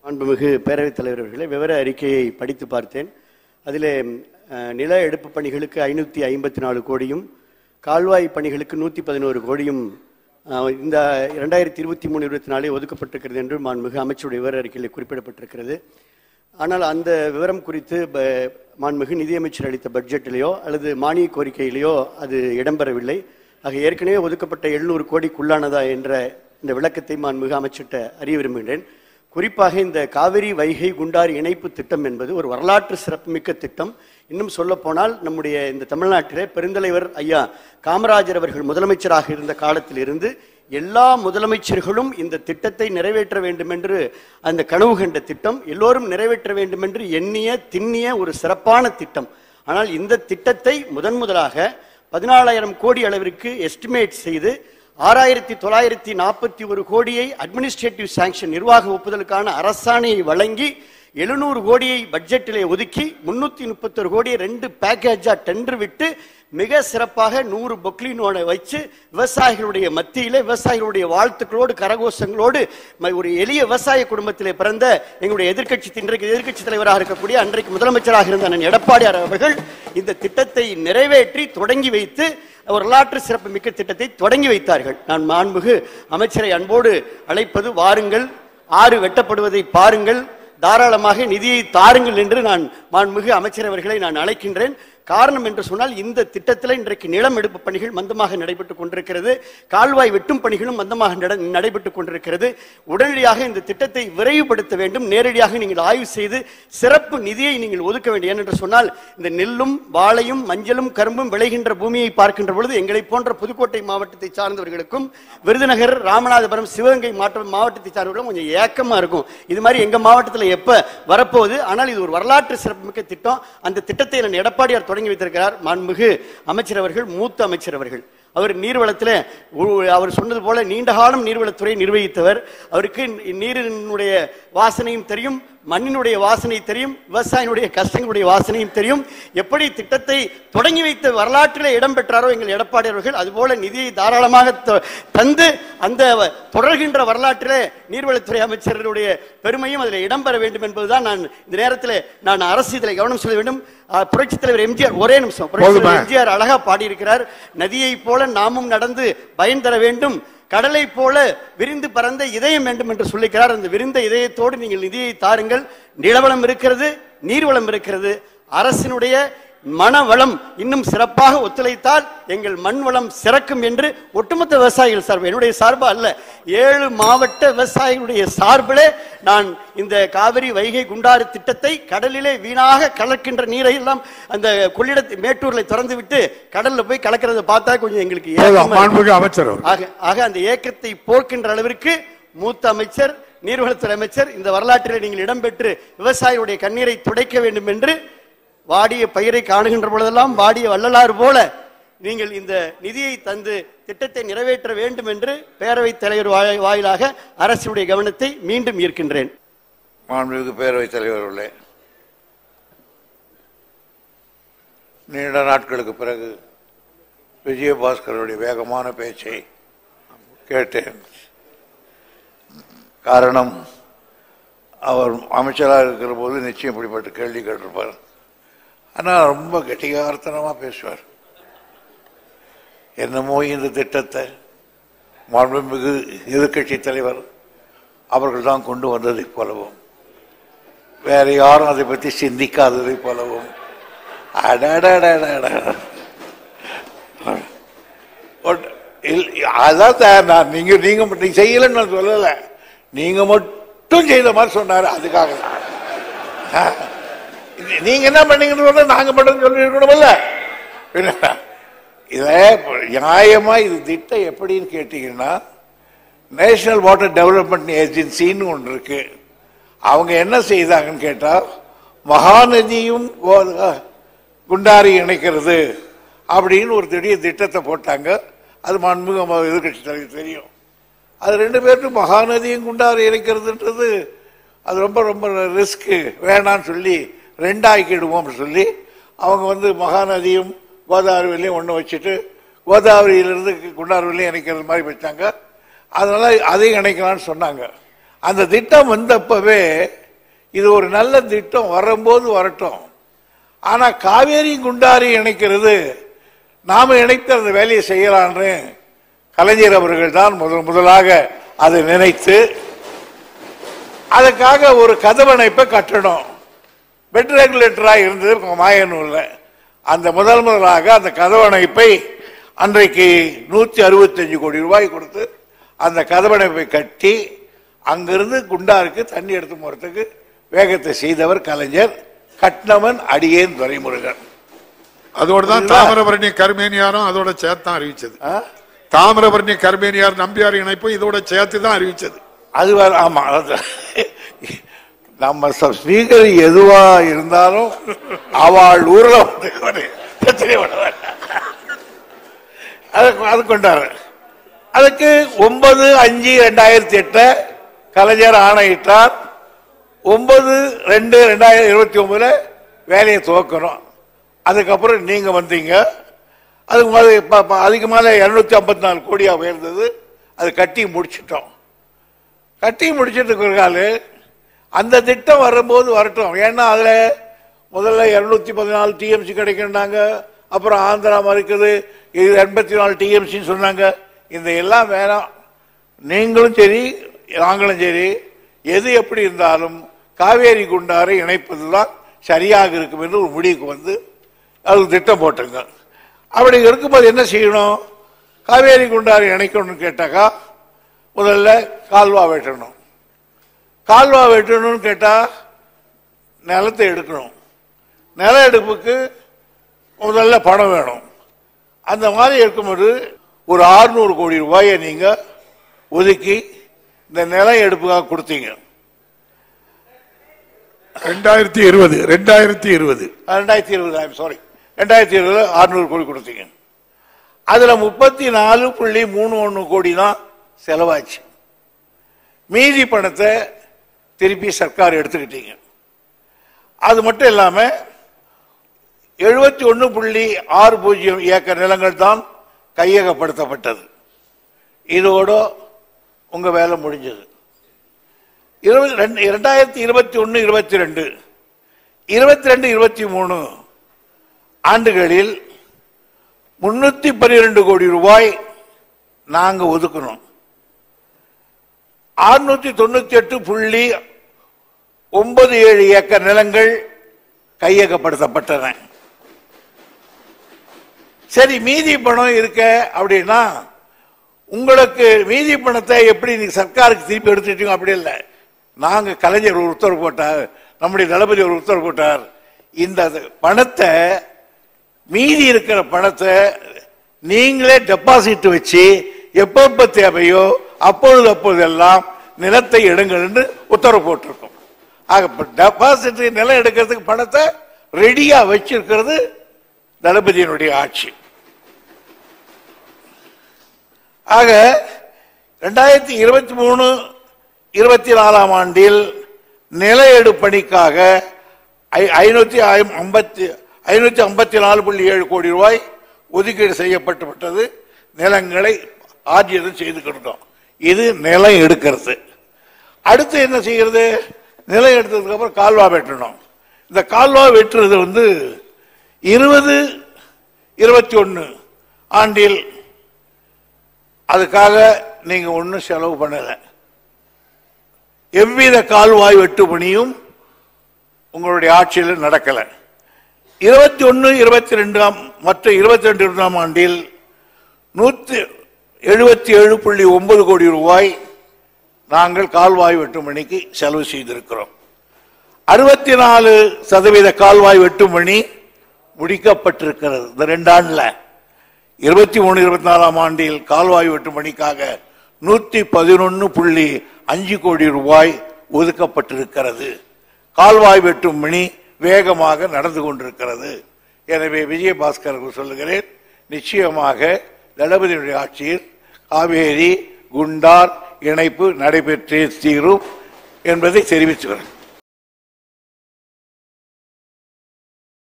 மாண்புமிகு பேரவைத் தலைவர் அவர்களே விவர அறிக்கையை படித்து பார்த்தேன் அதிலே அஹ், நில எடுப்பு பணிகளுக்கு ஐநூற்றி ஐம்பத்தி நாலு கோடியும் கால்வாய் பணிகளுக்கு நூற்றி பதினோரு கோடியும் அஹ், இந்த இரண்டாயிரத்தி இருபத்தி மூணு இருபத்தி நாலில் ஒதுக்கப்பட்டிருக்கிறது என்று மாண்புமிகு அமைச்சருடைய விவர அறிக்கையில் குறிப்பிடப்பட்டிருக்கிறது ஆனால் அந்த விவரம் குறித்து ப- மாண்புமிகு நிதியமைச்சர் அளித்த பட்ஜெட்டிலேயோ அல்லது மானிய கோரிக்கையிலேயோ அது இடம்பெறவில்லை ஆக ஏற்கனவே ஒதுக்கப்பட்ட எழுநூறு கோடிக்குள்ளானதா என்ற இந்த விளக்கத்தை மாண்புமிகு அமைச்சர்கிட்ட அறிய விரும்புகிறேன் குறிப்பாக இந்த காவிரி வைகை குண்டாறு இணைப்பு திட்டம் என்பது ஒரு வரலாற்று சிறப்புமிக்க திட்டம் இன்னும் சொல்ல போனால் நம்முடைய இந்த தமிழ்நாட்டிலே பெருந்தலைவர் ஐயா காமராஜர் அவர்கள் முதலமைச்சராக இருந்த காலத்திலிருந்து எல்லா முதலமைச்சர்களும் இந்த திட்டத்தை நிறைவேற்ற வேண்டும் என்று அந்த கனவு கண்ட திட்டம் எல்லோரும் நிறைவேற்ற வேண்டும் என்று எண்ணிய திண்ணிய ஒரு சிறப்பான திட்டம் ஆனால் இந்த திட்டத்தை முதன் முதலாக பதினாலாயிரம் கோடி அளவிற்கு எஸ்டிமேட் செய்து ஆறாயிரத்தி தொள்ளாயிரத்தி நாற்பத்தி ஒரு கோடியை அட்மினிஸ்ட்ரேட்டிவ் சாங்ஷன் நிர்வாக ஒப்புதலுக்கான அரசாணையை வழங்கி எழுநூறு கோடியை பட்ஜெட்டிலே ஒதுக்கி முன்னூத்தி முப்பத்தொரு கோடியை ரெண்டு பேக்கேஜா டெண்டர் விட்டு மிக சிறப்பாக நூறு பொக்லினோட வச்சு விவசாயிகளுடைய மத்தியிலே விவசாயிகளுடைய வாழ்த்துக்களோடு கரகோஷங்களோடு ம- ஒரு எளிய விவசாய குடும்பத்திலே பிறந்த எங்களுடைய எதிர்க்கட்சி இன்றைக்கு எதிர்க்கட்சி தலைவராக இருக்கக்கூடிய அன்றைக்கு முதலமைச்சராக இருந்த அண்ணன் எடப்பாடியார் அவர்கள் இந்த திட்டத்தை நிறைவேற்றி தொடங்கி வைத்து ஒரு வரலாற்று சிறப்பு மிக்க திட்டத்தை தொடங்கி வைத்தார்கள் நான் மாண்புகு அமைச்சரை அன்போடு அழைப்பது வாருங்கள் ஆறு வெட்டப்படுவதை பாருங்கள் தாராளமாக நிதியை தாருங்கள் என்று நான் மாண்புமிகு அமைச்சர் அவர்களை நான் அழைக்கின்றேன் காரணம் என்று சொன்னால் இந்த திட்டத்தில் இன்றைக்கு நிலம் எடுப்பு பணிகள் மந்தமாக நடைபெற்றுக் கொண்டிருக்கிறது கால்வாய் வெட்டும் பணிகளும் மந்தமாக நட- நடைபெற்றுக் கொண்டிருக்கிறது உடனடியாக இந்த திட்டத்தை விரைவுபடுத்த வேண்டும் நேரடியாக நீங்கள் ஆய்வு செய்து சிறப்பு நிதியை நீங்கள் ஒதுக்க வேண்டும் ஏனென்று சொன்னால் இந்த நெல்லும் வாழையும் மஞ்சளும் கரும்பும் விளைகின்ற பூமியை பார்க்கின்ற பொழுது எங்களை போன்ற புதுக்கோட்டை மாவட்டத்தை சார்ந்தவர்களுக்கும் விருதுநகர் ராமநாதபுரம் சிவகங்கை மாவட்ட மாவட்டத்தை சார்ந்தவர்களும் கொஞ்சம் ஏக்கமா இருக்கும் இது மாதிரி எங்க மாவட்டத்தில் எப்ப வரப்போகுது ஆனால் இது ஒரு வரலாற்று சிறப்புமிக்க திட்டம் அந்த திட்டத்தை நான் எடப்பாடியார் தொடங்கி வைத்திருக்கிறார் மாண்புமிகு அமைச்சர் அவர்கள் மூத்த அமைச்சர் அவர்கள் அவர் நீர்வளத்தில் உ- அவர் சொன்னது போல நீண்ட காலம் நீர்வளத்துறை நிர்வகித்தவர் அவருக்கு நீரினுடைய வாசனையும் தெரியும் மண்ணினுடைய வாசனை தெரியும் விவசாயினுடைய கஷ்டங்களுடைய வாசனையும் தெரியும் எப்படி திட்டத்தை தொடங்கி வைத்த வரலாற்றிலே இடம் பெற்றாரோ எங்கள் எடப்பாடி அவர்கள் அதுபோல நிதியை தாராளமாக த- தந்து அந்த வ- தொடர்கின்ற வரலாற்றிலே நீர்வளத்துறை அமைச்சருடைய பெருமையும் அதில் இடம்பெற வேண்டும் என்பதுதான் நான் இந்த நேரத்தில் நான் அரசு இதில் கவனம் செலுத்த வேண்டும் அஹ், புரட்சித் தலைவர் எம்ஜிஆர் ஒரே நிமிஷம் புரட்சித் தலைவர் போதுமா? எம்ஜிஆர் அழகா பாடியிருக்கிறார் நதியை போல நாமும் நடந்து பயன் தர வேண்டும் கடலை போல விரிந்து பறந்த இதயம் வேண்டும் என்று சொல்லிக்கிறார் அந்த விரிந்த இதயத்தோடு நீங்கள் நிதியை தாருங்கள் நிலவளம் இருக்கிறது நீர்வளம் இருக்கிறது அரசினுடைய மனவளம் இன்னும் சிறப்பாக ஒத்துழைத்தால் எங்கள் மண் வளம் சிறக்கும் என்று ஒட்டுமொத்த விவசாயிகள் சார்பு என்னுடைய சார்பு அல்ல ஏழு மாவட்ட விவசாயிகளுடைய சார்பிலே நான் இந்த காவிரி வைகை குண்டாறு திட்டத்தை கடலிலே வீணாக கலக்கின்ற நீரை எல்லாம் அந்த கொள்ளிடத்தை மேட்டூர்ல திறந்து விட்டு கடல்ல போய் கலக்கிறத பார்த்தா கொஞ்சம் எங்களுக்கு போதும், ஏக்கமா இருக்கு. மாண்புமிகு அமைச்சர் அவர். ஆக ஆக அந்த ஏக்கத்தை போர்க்கின்ற அளவிற்கு மூத்த அமைச்சர் நீர்வளத்துறை அமைச்சர் இந்த வரலாற்றில் நீங்கள் இடம்பெற்று விவசாயிகளுடைய கண்ணீரை துடைக்க வேண்டும் என்று வாடிய பயிரை காணுகின்ற பொழுதெல்லாம் வாடிய வள்ளலார் போல நீங்கள் இந்த நிதியை தந்து திட்டத்தை நிறைவேற்ற வேண்டும் என்று பேரவைத் தலைவர் வாய்- வாயிலாக அரசுடைய கவனத்தை மீண்டும் ஈர்க்கின்றேன் மாண்புமிகு பேரவைத் தலைவர்களே நீண்ட நாட்களுக்கு பிறகு விஜயபாஸ்கருடைய வேகமான பேச்சை கேட்டேன் காரணம் அவர் அமைச்சராக இருக்கிற போது நிச்சயம் இப்படிப்பட்ட கேள்வி கேட்டிருப்பார் ஆனால் ரொம்ப கெட்டிகார்த்தனமாக பேசுவார் என்னமோ இந்த திட்டத்தை மாண்புமிகு எதிர்க்கட்சி தலைவர் அவர்கள் தான் கொண்டு வந்ததைப் போலவும் வேற யாரும் அதை பற்றி சிந்திக்காததை போலவும் அடடடடட. ஒட்- இல்- அதான் சார் நான் நீங்க நீங்க மட்டும் நீங்க செய்யலன்னு நான் சொல்லல நீங்க மட்டும் செய்த மாதிரி சொன்னாரு அதுக்காக தான். ஆ. நீ- நீங்க என்ன பண்ணீங்கன்னு சொல்ல நாங்க மட்டும் சொல்லி இருக்கணும்ல இத நியாயமா இது திட்டம் எப்படின்னு கேட்டீங்கன்னா நேஷனல் வாட்டர் டெவலப்மெண்ட் ஏஜென்சின்னு ஒன்று இருக்கு அவங்க என்ன செய்தாங்கன்னு கேட்டா மகாநதியும் கோ- குண்டாரி இணைக்கிறது அப்படின்னு ஒரு திடீர் திட்டத்தை போட்டாங்க அது மாண்புமிகு எதிர்கட்சி தலைவர் தெரியும் அது ரெண்டு பேருக்கும் மகாநதியும் குண்டாரி இணைக்கிறதுன்றது அது ரொம்ப ரொம்ப ரிஸ்க்கு வேணான்னு சொல்லி ரெண்டாக்கிடுவோம் சொல்லி அவங்க வந்து மகாநதியும் கோதாவரியிலையும் ஒன்று வச்சுட்டு கோதாவரியிலிருந்து குண்டாறுவிலையும் இணைக்கிறது மாதிரி வச்சாங்க அதனால அதையும் இணைக்கலாம்னு சொன்னாங்க அந்த திட்டம் வந்தப்பவே இது ஒரு நல்ல திட்டம் வரும்போது வரட்டும் ஆனா காவேரி குண்டாரி இணைக்கிறது நாம இணைத்து அந்த வேலையை செய்யலான்னு கலைஞர் அவர்கள் தான் முதல் முதலாக அதை நினைத்து அதுக்காக ஒரு கதவணைப்பை கட்டணும் பெட் ரெகுலேட்டரா இருந்தது மாயனூர்ல அந்த முதல் முதலாக அந்த கதவணைப்பை அன்றைக்கு நூத்தி அறுபத்தஞ்சு கோடி ரூபாய் கொடுத்து அந்த கதவணைப்பை கட்டி அங்கிருந்து குண்டாருக்கு தண்ணி எடுத்து போறதுக்கு வேகத்தை செய்தவர் கலைஞர் கட்னவன் அடியேன் துரைமுருகன் அதோட தான் தாமிரபரணி கர்மேனியாரும் அதோட சேர்த்தான் அறிவிச்சது ஆ? தாமிரபரணி கர்மேனியார் நம்பியார் இணைப்பு இதோட சேர்த்து தான் அறிவிச்சது அது வேற ஆமா அது- நம்ம ஸ்பீக்கர் எதுவா இருந்தாலும் அவள் ஊர்ல வந்து ஒரு பிரச்சனை பண்ண வேண்டாம். அது அது கொண்டாரு அதுக்கு ஒன்பது அஞ்சு ரெண்டாயிரத்தி எட்டு கலைஞர் ஆணையிட்டார் ஒன்பது ரெண்டு ரெண்டாயிரத்தி இருபத்தி ஒன்பதுல வேலையை துவக்கணும் அதுக்கப்புறம் நீங்க வந்தீங்க அதுக்கு மேலே ப- ப- அதுக்கு மேலே இருநூத்தி ஐம்பத்தி நாலு கோடியா உயர்ந்தது அது கட்டி முடிச்சிட்டோம் கட்டி முடிச்சிட்டு இருக்காரு அந்த திட்டம் வரும்போது வரட்டும் ஏன்னா அதுல முதல்ல இருநூத்தி பதினாலு டிஎம்சி கிடைக்குன்னாங்க அப்புறம் ஆந்திரா மறுக்குது இது எண்பத்தி நாலு டிஎம்சின்னு சொன்னாங்க இந்த எல்லாம் வேணாம் நீங்களும் சரி நாங்களும் சரி எது எப்படி இருந்தாலும் காவேரி குண்டாரை இணைப்பதுதான் சரியாக இருக்கும் என்று ஒரு முடிவுக்கு வந்து அது திட்டம் போட்டுங்க அப்படி இருக்கும்போது என்ன செய்யணும் காவேரி குண்டாரை இணைக்கணும்னு கேட்டாக்கா முதல்ல கால்வா வெட்டணும் கால்வா வெட்டணும்னு கேட்டா நிலத்தை எடுக்கணும் நில எடுப்புக்கு முதல்ல பணம் வேணும் அந்த மாதிரி இருக்கும்போது ஒரு 600 கோடி ரூபாயை நீங்க ஒதுக்கி இந்த நில எடுப்புக்காக கொடுத்தீங்க ரெண்டாயிரத்தி இருபது ரெண்டாயிரத்தி இருபது ரெண்டாயிரத்தி இருபது ஐம் சாரி ரெண்டாயிரத்தி இருபது அறுநூறு கோடி கொடுத்தீங்க அதுல முப்பத்தி நாலு புள்ளி மூணு ஒன்று கோடி தான் செலவாச்சு மீதி பணத்தை திருப்பி சர்க்கார் எடுத்துக்கிட்டீங்க அது மட்டும் இல்லாம எழுபத்தி ஒன்று புள்ளி ஆறு பூஜ்ஜியம் ஏக்கர் நிலங்கள் தான் கையகப்படுத்தப்பட்டது இதோட உங்க வேலை முடிஞ்சது இருபது ரெண்டு இரண்டாயிரத்தி இருபத்தி ஒன்று இருபத்தி ரெண்டு இருபத்தி ரெண்டு இருபத்தி மூணு ஆண்டுகளில் முன்னூத்தி பன்னிரெண்டு கோடி ரூபாய் நாங்க ஒதுக்கணும் அறுநூத்தி தொண்ணூத்தி எட்டு புள்ளி ஒன்பது ஏழு ஏக்கர் நிலங்கள் கையகப்படுத்தப்பட்டன சரி மீதி பணம் இருக்க அப்படின்னா உங்களுக்கு மீதி பணத்தை எப்படி நீங்க சர்க்காருக்கு திருப்பி எடுத்துட்டீங்க அப்படி இல்லை நாங்க கலைஞர் ஒரு உத்தரவு போட்டார் நம்முடைய தளபதி ஒரு உத்தரவு போட்டார் இந்த பணத்தை மீதி இருக்கிற பணத்தை நீங்களே டெபாசிட் வச்சு எப்பப்ப தேவையோ அப்பொழுது அப்பொழுதெல்லாம் நிலத்தை எடுங்கள் என்று உத்தரவு போட்டிருக்கோம் ஆக டெபாசிட் நிலம் எடுக்கிறதுக்கு பணத்தை ரெடியா வச்சிருக்கிறது தளபதியினுடைய ஆட்சி ஆக ரெண்டாயிரத்தி இருபத்தி மூணு இருபத்தி நாலாம் ஆண்டில் நில எடு பணிக்காக ஐ- ஐநூத்தி ஐம்- ஐம்பத்தி ஐநூத்தி ஐம்பத்தி நாலு புள்ளி ஏழு கோடி ரூபாய் ஒதுக்கீடு செய்யப்பட்டு விட்டது நிலங்களை ஆர்ஜிதம் செய்து கொடுத்தோம் இது நிலம் எடுக்கிறது அடுத்து என்ன செய்கிறது நிலம் எடுத்ததுக்கு அப்புறம் கால்வா வெட்டணும் இந்த கால்வா வெட்டுறது வந்து இருபது இருபத்தி ஒன்னு ஆண்டில் அதுக்காக நீங்க ஒன்றும் செலவு பண்ணல எவ்வித கால்வாய் வெட்டு பணியும் உங்களுடைய ஆட்சியில் நடக்கல இருபத்தி ஒன்னு இருபத்தி ரெண்டாம் மற்ற இருபத்தி ரெண்டு இரண்டாம் ஆண்டில் நூத்தி எழுபத்தி ஏழு புள்ளி ஒன்பது கோடி ரூபாய் நாங்கள் கால்வாய் வெட்டும் பணிக்கு செலவு செய்திருக்கிறோம் அறுபத்தி நாலு சதவீத கால்வாய் வெட்டும் பணி முடிக்கப்பட்டிருக்கிறது இந்த ரெண்டு ஆண்டுல இருபத்தி மூணு இருபத்தி நாலாம் ஆண்டில் கால்வாய் வெட்டும் பணிக்காக நூத்தி பதினொன்னு புள்ளி அஞ்சு கோடி ரூபாய் ஒதுக்கப்பட்டிருக்கிறது கால்வாய் வெட்டும் பணி வேகமாக நடந்து கொண்டிருக்கிறது எனவே விஜயபாஸ்கர் சொல்லுகிறேன் நிச்சயமாக தளபதியுடைய ஆட்சியில் காவேரி குண்டார் இணைப்பு நடைபெற்றே தீரும் என்பதை தெரிவித்துக்கிறேன்